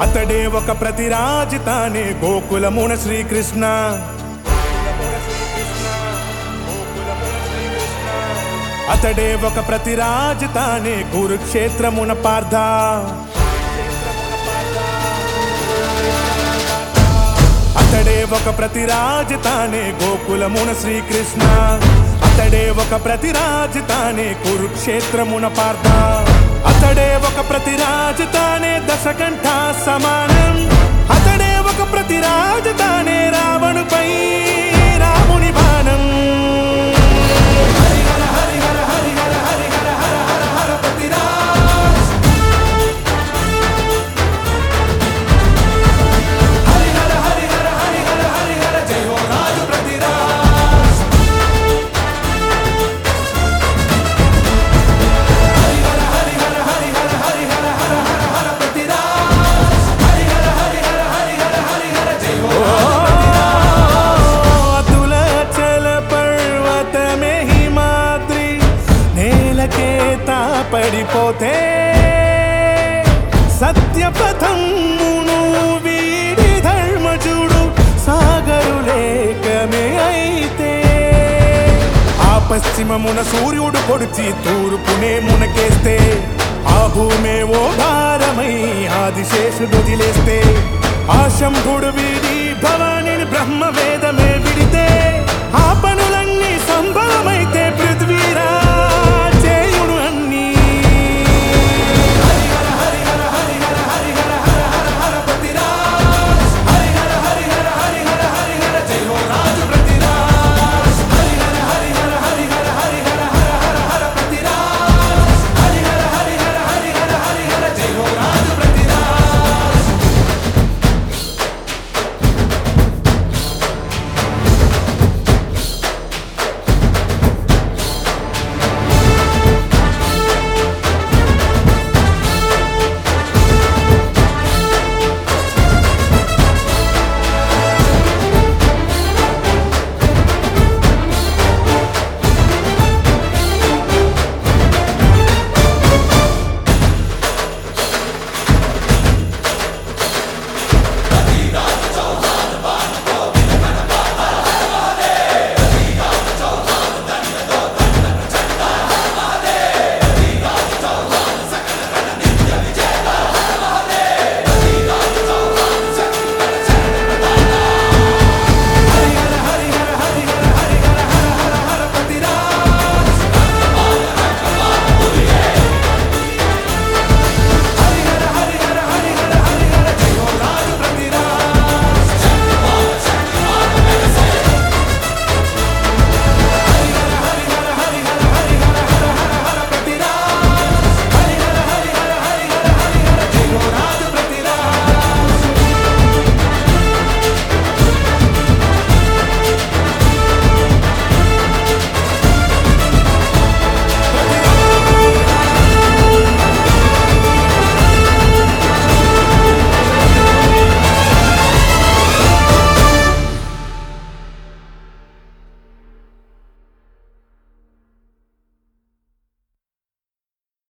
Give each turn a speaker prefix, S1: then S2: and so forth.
S1: అతడే ఒక ప్రతిరాజి తానే గోకులమున శ్రీకృష్ణ అతడే ఒక ప్రతిరాజి తానే కురుక్షేత్రమున పార్థ అతడే ఒక ప్రతిరాజి తానే గోకులమున శ్రీకృష్ణ అతడే ఒక ప్రతిరాజి తానే కురుక్షేత్రమున పార్థ అతడే ఒక ప్రతిరాజి తానే దశకంఠ సమానం అతడే ఒక ప్రతిరాజి తానే రావణుపై రాముని బాణం అతులాచల పర్వతమే హిమాద్రి నేలకే పడిపోతే సత్యపథమును వీడి ధర్మజుడు సాగరు లేకమే అయితే ఆ పశ్చిమమున సూర్యుడు పొడిచి తూర్పునే మునకేస్తే ఆ భూమే ఓ భారమై ఆదిశేషుడు వదిలేస్తే ఆ శంభుడు వీ